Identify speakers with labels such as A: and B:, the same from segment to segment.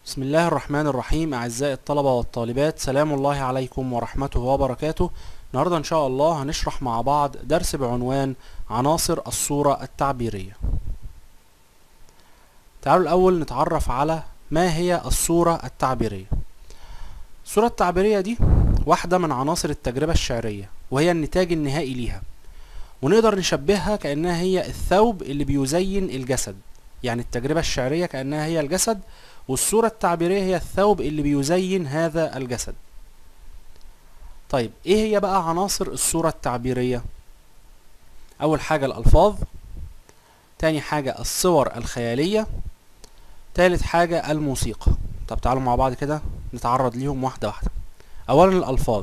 A: بسم الله الرحمن الرحيم أعزائي الطلبة والطالبات سلام الله عليكم ورحمته وبركاته النهاردة إن شاء الله هنشرح مع بعض درس بعنوان عناصر الصورة التعبيرية تعالوا الأول نتعرف على ما هي الصورة التعبيرية الصورة التعبيرية دي واحدة من عناصر التجربة الشعرية وهي النتاج النهائي ليها ونقدر نشبهها كأنها هي الثوب اللي بيزين الجسد يعني التجربة الشعرية كأنها هي الجسد والصورة التعبيرية هي الثوب اللي بيزين هذا الجسد طيب ايه هي بقى عناصر الصورة التعبيرية اول حاجة الالفاظ تاني حاجة الصور الخيالية تالت حاجة الموسيقى طب تعالوا مع بعض كده نتعرض ليهم واحدة واحدة اولا الالفاظ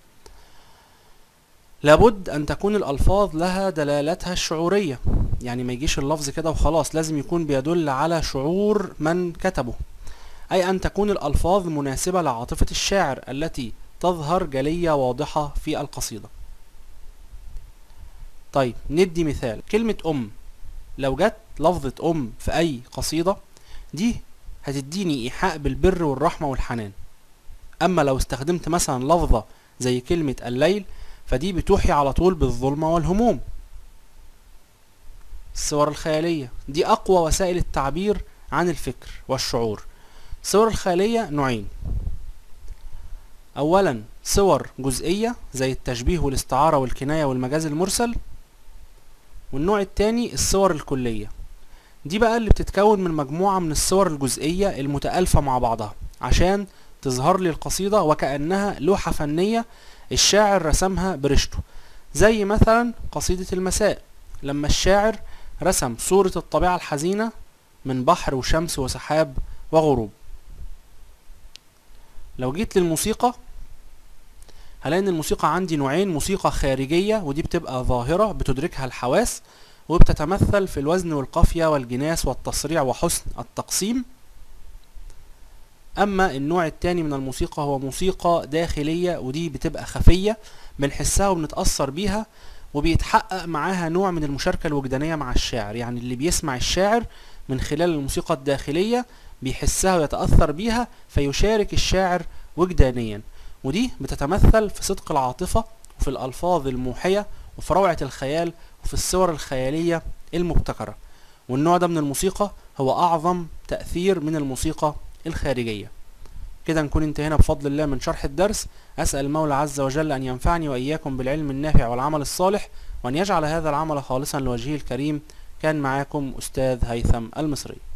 A: لابد ان تكون الالفاظ لها دلالتها الشعورية يعني ما يجيش اللفظ كده وخلاص لازم يكون بيدل على شعور من كتبه أي أن تكون الألفاظ مناسبة لعاطفة الشاعر التي تظهر جلية واضحة في القصيدة طيب ندي مثال كلمة أم لو جت لفظة أم في أي قصيدة دي هتديني إيحاء بالبر والرحمة والحنان أما لو استخدمت مثلا لفظة زي كلمة الليل فدي بتوحي على طول بالظلمة والهموم الصور الخيالية دي أقوى وسائل التعبير عن الفكر والشعور الصور الخيالية نوعين أولا صور جزئية زي التشبيه والاستعارة والكناية والمجاز المرسل والنوع التاني الصور الكلية دي بقى اللي بتتكون من مجموعة من الصور الجزئية المتألفة مع بعضها عشان تظهر لي القصيدة وكأنها لوحة فنية الشاعر رسمها برشته زي مثلا قصيدة المساء لما الشاعر رسم صورة الطبيعة الحزينة من بحر وشمس وسحاب وغروب لو جيت للموسيقى هلاقي ان الموسيقى عندي نوعين موسيقى خارجية ودي بتبقى ظاهرة بتدركها الحواس وبتتمثل في الوزن والقافية والجناس والتصريع وحسن التقسيم اما النوع التاني من الموسيقى هو موسيقى داخلية ودي بتبقى خفية بنحسها وبنتأثر بيها وبيتحقق معاها نوع من المشاركة الوجدانية مع الشاعر يعني اللي بيسمع الشاعر من خلال الموسيقى الداخلية بيحسها ويتأثر بيها فيشارك الشاعر وجدانيا ودي بتتمثل في صدق العاطفة وفي الألفاظ الموحية وفي روعة الخيال وفي الصور الخيالية المبتكرة والنوع ده من الموسيقى هو أعظم تأثير من الموسيقى الخارجية كده نكون انتهينا بفضل الله من شرح الدرس أسأل المولى عز وجل أن ينفعني وإياكم بالعلم النافع والعمل الصالح وأن يجعل هذا العمل خالصا لوجهه الكريم كان معاكم أستاذ هيثم المصري